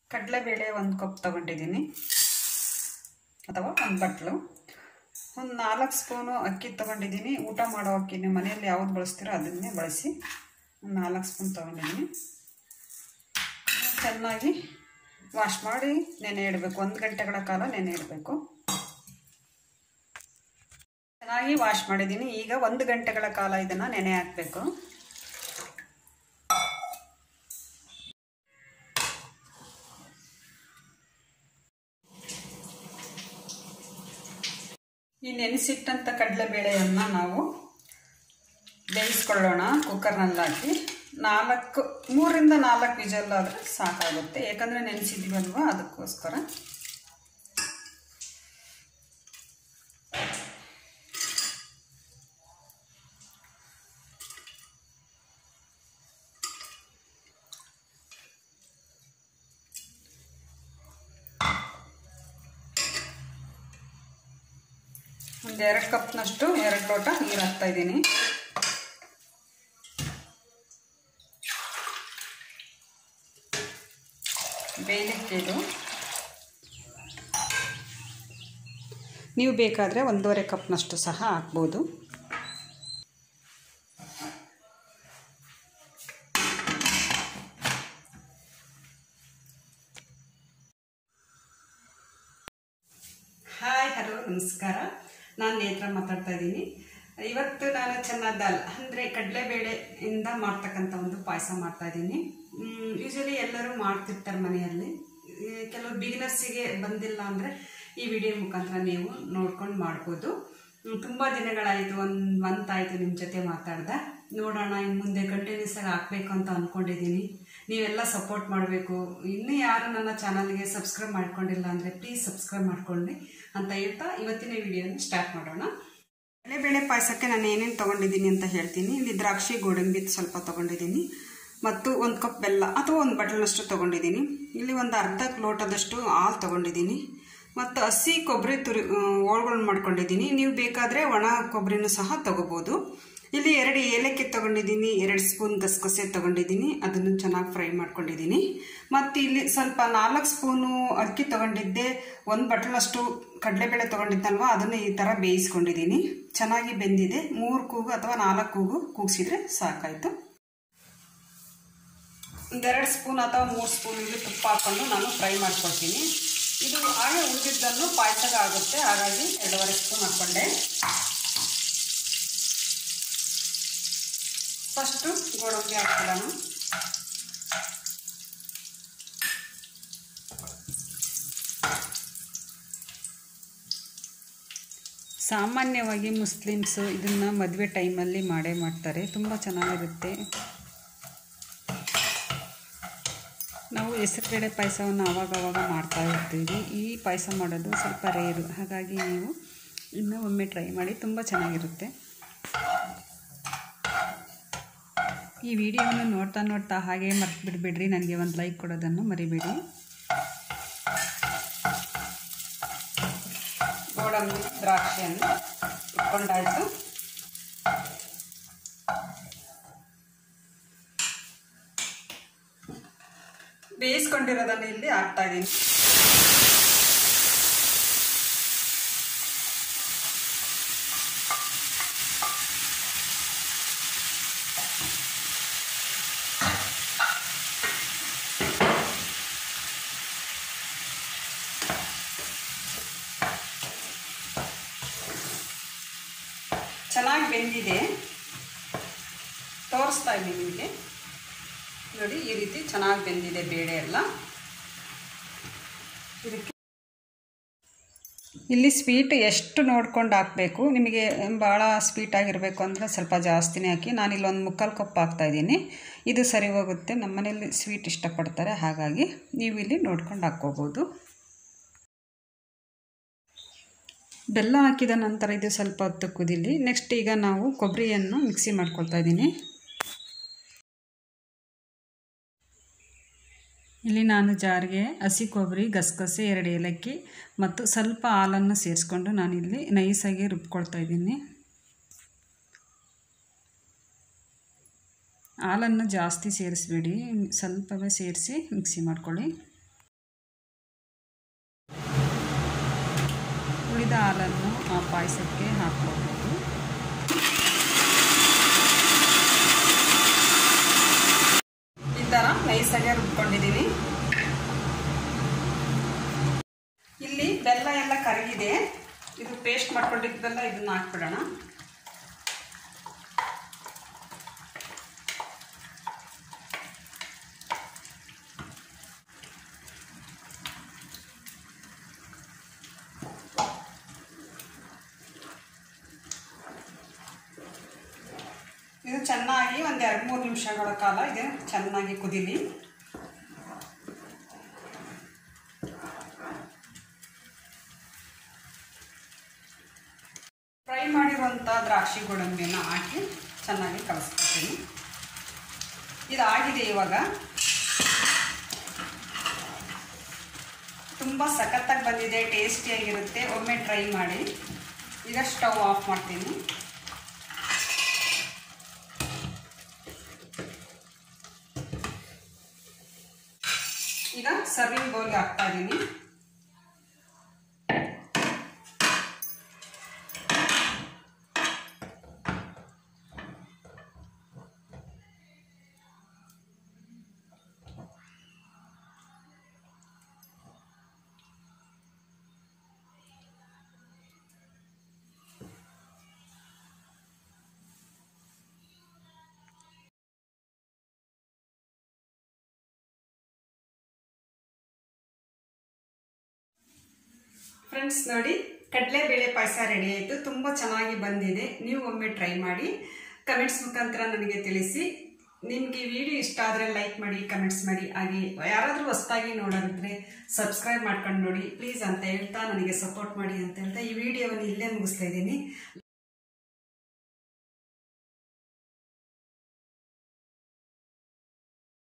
ಕಡಲೆಬೇಳೆ ಒಂದು ಕಪ್ ತೊಗೊಂಡಿದ್ದೀನಿ ಅಥವಾ ಒಂದು ಬಟ್ಲು ಒಂದು ನಾಲ್ಕು ಸ್ಪೂನು ಅಕ್ಕಿ ತೊಗೊಂಡಿದ್ದೀನಿ ಊಟ ಮಾಡೋ ಅಕ್ಕಿ ನೀವು ಮನೆಯಲ್ಲಿ ಯಾವ್ದು ಬಳಸ್ತೀರೋ ಅದನ್ನೇ ಬಳಸಿ ಒಂದು ನಾಲ್ಕು ಸ್ಪೂನ್ ತೊಗೊಂಡಿದ್ದೀನಿ ಚೆನ್ನಾಗಿ ವಾಶ್ ಮಾಡಿ ನೆನೆ ಇಡಬೇಕು ಒಂದು ಗಂಟೆಗಳ ಕಾಲ ನೆನೆ ಇಡಬೇಕು ಚೆನ್ನಾಗಿ ವಾಶ್ ಮಾಡಿದ್ದೀನಿ ಈಗ ಒಂದು ಗಂಟೆಗಳ ಕಾಲ ಇದನ್ನು ನೆನೆ ಹಾಕಬೇಕು ಈ ನೆನೆಸಿಟ್ಟಂಥ ಕಡಲೆಬೇಳೆಯನ್ನು ನಾವು ಬೇಯಿಸ್ಕೊಳ್ಳೋಣ ಕುಕ್ಕರ್ನಲ್ಲಿ ಹಾಕಿ ನಾಲ್ಕು ಮೂರಿಂದ ನಾಲ್ಕು ವಿಜಲ್ ಆದರೆ ಸಾಕಾಗುತ್ತೆ ಯಾಕಂದರೆ ನೆನೆಸಿದ್ದೀವಲ್ವ ಅದಕ್ಕೋಸ್ಕರ ಒಂದು ಎರಡು ಕಪ್ನಷ್ಟು ಎರಡು ಲೋಟ ನೀರು ಹಾಕ್ತಾ ಇದ್ದೀನಿ ಬೇಯಲಿಕ್ಕೆ ಇದು ನೀವು ಬೇಕಾದರೆ ಒಂದೂವರೆ ಕಪ್ನಷ್ಟು ಸಹ ಹಾಕ್ಬೋದು ಹಾಯ್ ಹಲೋ ನಮಸ್ಕಾರ ನಾನು ನೇತ್ರ ಮಾತಾಡ್ತಾ ಇದ್ದೀನಿ ಇವತ್ತು ನಾನು ಚೆನ್ನ ದಾಲ್ ಅಂದರೆ ಕಡಲೆಬೇಳೆಯಿಂದ ಮಾಡ್ತಕ್ಕಂಥ ಒಂದು ಪಾಯಸ ಮಾಡ್ತಾ ಇದ್ದೀನಿ ಯೂಶಲಿ ಎಲ್ಲರೂ ಮಾಡ್ತಿರ್ತಾರೆ ಮನೆಯಲ್ಲಿ ಈ ಕೆಲವು ಬಿಗಿನರ್ಸಿಗೆ ಬಂದಿಲ್ಲ ಅಂದರೆ ಈ ವಿಡಿಯೋ ಮುಖಾಂತರ ನೀವು ನೋಡ್ಕೊಂಡು ಮಾಡ್ಬೋದು ತುಂಬ ದಿನಗಳಾಯಿತು ಒಂದು ಮಂತ್ ಆಯಿತು ನಿಮ್ಮ ಜೊತೆ ಮಾತಾಡ್ದೆ ನೋಡೋಣ ಇನ್ನು ಮುಂದೆ ಕಂಟಿನ್ಯೂಸ್ ಆಗಿ ಹಾಕಬೇಕು ಅಂತ ಅಂದ್ಕೊಂಡಿದ್ದೀನಿ ನೀವೆಲ್ಲ ಸಪೋರ್ಟ್ ಮಾಡಬೇಕು ಇನ್ನೂ ಯಾರು ನನ್ನ ಚಾನಲ್ಗೆ ಸಬ್ಸ್ಕ್ರೈಬ್ ಮಾಡ್ಕೊಂಡಿಲ್ಲ ಅಂದರೆ ಪ್ಲೀಸ್ ಸಬ್ಸ್ಕ್ರೈಬ್ ಮಾಡ್ಕೊಳ್ಳಿ ಅಂತ ಹೇಳ್ತಾ ಇವತ್ತಿನ ವಿಡಿಯೋನ ಸ್ಟಾರ್ಟ್ ಮಾಡೋಣ ಬೇಳೆ ಪಾಯಸಕ್ಕೆ ನಾನು ಏನೇನು ತೊಗೊಂಡಿದ್ದೀನಿ ಅಂತ ಹೇಳ್ತೀನಿ ಇಲ್ಲಿ ದ್ರಾಕ್ಷಿ ಗೋಡಂಬಿ ಸ್ವಲ್ಪ ತೊಗೊಂಡಿದ್ದೀನಿ ಮತ್ತು ಒಂದು ಕಪ್ ಬೆಲ್ಲ ಅಥವಾ ಒಂದು ಬಟ್ಲನಷ್ಟು ತೊಗೊಂಡಿದ್ದೀನಿ ಇಲ್ಲಿ ಒಂದು ಅರ್ಧ ಲೋಟದಷ್ಟು ಹಾಲು ತೊಗೊಂಡಿದ್ದೀನಿ ಮತ್ತು ಹಸಿ ಕೊಬ್ಬರಿ ತುರಿ ಹೋಳ್ಗಳು ಮಾಡ್ಕೊಂಡಿದ್ದೀನಿ ನೀವು ಬೇಕಾದರೆ ಒಣ ಕೊಬ್ಬರಿನೂ ಸಹ ತೊಗೋಬೋದು ಇಲ್ಲಿ ಎರಡು ಏಲಕ್ಕಿ ತೊಗೊಂಡಿದ್ದೀನಿ ಎರಡು ಸ್ಪೂನ್ ಗಸಗಸೆ ತೊಗೊಂಡಿದ್ದೀನಿ ಅದನ್ನು ಚೆನ್ನಾಗಿ ಫ್ರೈ ಮಾಡ್ಕೊಂಡಿದ್ದೀನಿ ಮತ್ತು ಇಲ್ಲಿ ಸ್ವಲ್ಪ ನಾಲ್ಕು ಸ್ಪೂನು ಅಕ್ಕಿ ತೊಗೊಂಡಿದ್ದೆ ಒಂದು ಬಟ್ಲಷ್ಟು ಕಡಲೆಬೇಳೆ ತೊಗೊಂಡಿದ್ದಲ್ವ ಅದನ್ನು ಈ ಥರ ಬೇಯಿಸ್ಕೊಂಡಿದ್ದೀನಿ ಚೆನ್ನಾಗಿ ಬೆಂದಿದೆ ಮೂರು ಕೂಗು ಅಥವಾ ನಾಲ್ಕು ಕೂಗು ಕೂಗಿಸಿದ್ರೆ ಸಾಕಾಯಿತು ಒಂದೆರಡು ಸ್ಪೂನ್ ಅಥವಾ ಮೂರು ಸ್ಪೂನ್ ಇಲ್ಲಿ ತುಪ್ಪ ಹಾಕ್ಕೊಂಡು ನಾನು ಫ್ರೈ ಮಾಡ್ಕೊಳ್ತೀನಿ ಇದು ಹಾಗೆ ಉಳಿದಿದ್ದನ್ನು ಪಾಯಸಗ ಆಗುತ್ತೆ ಹಾಗಾಗಿ ಎರಡೂವರೆ ಸ್ಪೂನ್ ಹಾಕ್ಕೊಂಡೆ ಫಸ್ಟು ಗೋಡಂಬಿ ಹಾಕ್ಕೊಳ್ಳೋಣ ಸಾಮಾನ್ಯವಾಗಿ ಮುಸ್ಲಿಮ್ಸು ಇದನ್ನು ಮದುವೆ ಟೈಮಲ್ಲಿ ಮಾಡೇ ಮಾಡ್ತಾರೆ ತುಂಬ ಚೆನ್ನಾಗಿರುತ್ತೆ ನಾವು ಹೆಸರುಬೇಳೆ ಪಾಯಸವನ್ನು ಆವಾಗವಾಗ ಮಾಡ್ತಾ ಇರ್ತೀವಿ ಈ ಪಾಯಸ ಮಾಡೋದು ಸ್ವಲ್ಪ ರೇರು ಹಾಗಾಗಿ ನೀವು ಇನ್ನೂ ಒಮ್ಮೆ ಟ್ರೈ ಮಾಡಿ ತುಂಬ ಚೆನ್ನಾಗಿರುತ್ತೆ ಈ ವಿಡಿಯೋವನ್ನು ನೋಡ್ತಾ ನೋಡ್ತಾ ಹಾಗೆ ಮರ್ತು ಬಿಡಬೇಡ್ರಿ ನನಗೆ ಒಂದು ಲೈಕ್ ಕೊಡೋದನ್ನು ಮರಿಬೇಡಿ ಗೋಡಂಬಿ ದ್ರಾಕ್ಷಿಯನ್ನು ಇಟ್ಕೊಂಡಾಯಿತು ಬೇಯಿಸ್ಕೊಂಡಿರೋದನ್ನು ಇಲ್ಲಿ ಹಾಕ್ತಾ ಇದ್ದೀನಿ ಚೆನ್ನಾಗಿ ಬೆಂದಿದೆ ತೋರಿಸ್ತಾ ಇದ್ದೀನಿ ನಿಮಗೆ ನೋಡಿ ಈ ರೀತಿ ಚೆನ್ನಾಗಿ ಬೆಂದಿದೆ ಬೇಳೆ ಎಲ್ಲ ಇದಕ್ಕೆ ಇಲ್ಲಿ ಸ್ವೀಟ್ ಎಷ್ಟು ನೋಡ್ಕೊಂಡು ಹಾಕಬೇಕು ನಿಮಗೆ ಭಾಳ ಸ್ವೀಟ್ ಆಗಿರಬೇಕು ಅಂದರೆ ಸ್ವಲ್ಪ ಜಾಸ್ತಿನೇ ಹಾಕಿ ನಾನು ಇಲ್ಲೊಂದು ಮುಕ್ಕಾಲು ಕಪ್ ಹಾಕ್ತಾಯಿದ್ದೀನಿ ಇದು ಸರಿ ಹೋಗುತ್ತೆ ನಮ್ಮ ಮನೇಲಿ ಸ್ವೀಟ್ ಇಷ್ಟಪಡ್ತಾರೆ ಹಾಗಾಗಿ ನೀವು ಇಲ್ಲಿ ನೋಡ್ಕೊಂಡು ಹಾಕ್ಕೋಬೋದು ಬೆಲ್ಲ ಹಾಕಿದ ನಂತರ ಇದು ಸ್ವಲ್ಪ ಹೊತ್ತು ಕುದಿಲಿ ನೆಕ್ಸ್ಟ್ ಈಗ ನಾವು ಕೊಬ್ಬರಿಯನ್ನು ಮಿಕ್ಸಿ ಮಾಡ್ಕೊಳ್ತಾ ಇದ್ದೀನಿ ಇಲ್ಲಿ ನಾನು ಜಾರಿಗೆ ಹಸಿ ಕೊಬ್ಬರಿ ಗಸಗಸೆ ಎರಡು ಏಲಕ್ಕಿ ಮತ್ತು ಸ್ವಲ್ಪ ಹಾಲನ್ನು ಸೇರಿಸ್ಕೊಂಡು ನಾನಿಲ್ಲಿ ನೈಸಾಗಿ ರುಬ್ಕೊಳ್ತಾ ಇದ್ದೀನಿ ಹಾಲನ್ನು ಜಾಸ್ತಿ ಸೇರಿಸ್ಬೇಡಿ ಸ್ವಲ್ಪವೇ ಸೇರಿಸಿ ಮಿಕ್ಸಿ ಮಾಡ್ಕೊಳ್ಳಿ ಪಾಯಸಕ್ಕೆ ಹಾಕ್ಕೋಬೋದು ಈ ಥರ ನೈಸಾಗೆ ರುಬ್ಕೊಂಡಿದ್ದೀನಿ ಇಲ್ಲಿ ಬೆಲ್ಲ ಎಲ್ಲ ಕರಗಿದೆ ಇದು ಪೇಸ್ಟ್ ಮಾಡ್ಕೊಂಡಿದ್ದೆಲ್ಲ ಇದನ್ನ ಹಾಕ್ಬಿಡೋಣ ಇದು ಚೆನ್ನಾಗಿ ಒಂದು ಎರಡು ಮೂರು ನಿಮಿಷಗಳ ಕಾಲ ಇದು ಚೆನ್ನಾಗಿ ಕುದೀಲಿ ಫ್ರೈ ಮಾಡಿರುವಂಥ ದ್ರಾಕ್ಷಿ ಗೋಡಂಬಿನ ಹಾಕಿ ಚೆನ್ನಾಗಿ ಕಲಿಸ್ಕೊತೀನಿ ಇದಾಗಿದೆ ಇವಾಗ ತುಂಬ ಸಖತ್ತಾಗಿ ಬಂದಿದೆ ಟೇಸ್ಟಿಯಾಗಿರುತ್ತೆ ಒಮ್ಮೆ ಟ್ರೈ ಮಾಡಿ ಈಗ ಸ್ಟವ್ ಆಫ್ ಮಾಡ್ತೀನಿ ಈಗ ಸರ್ವಿಂಗ್ ಬೌಲ್ಗೆ ಹಾಕ್ತಾ ಇದ್ದೀನಿ ಫ್ರೆಂಡ್ಸ್ ನೋಡಿ ಕಡಲೆಬೇಳೆ ಪಾಯಸ ರೆಡಿ ಆಯಿತು ತುಂಬ ಚೆನ್ನಾಗಿ ಬಂದಿದೆ ನೀವು ಒಮ್ಮೆ ಟ್ರೈ ಮಾಡಿ ಕಮೆಂಟ್ಸ್ ಮುಖಾಂತರ ನನಗೆ ತಿಳಿಸಿ ನಿಮಗೆ ಈ ವಿಡಿಯೋ ಇಷ್ಟ ಆದರೆ ಲೈಕ್ ಮಾಡಿ ಕಮೆಂಟ್ಸ್ ಮಾಡಿ ಹಾಗೆ ಯಾರಾದರೂ ಹೊಸದಾಗಿ ನೋಡೋರಿದ್ರೆ ಸಬ್ಸ್ಕ್ರೈಬ್ ಮಾಡ್ಕೊಂಡು ನೋಡಿ ಪ್ಲೀಸ್ ಅಂತ ಹೇಳ್ತಾ ನನಗೆ ಸಪೋರ್ಟ್ ಮಾಡಿ ಅಂತ ಹೇಳ್ತಾ ಈ ವಿಡಿಯೋವನ್ನು ಇಲ್ಲೇ ಮುಗಿಸ್ತಾ ಇದ್ದೀನಿ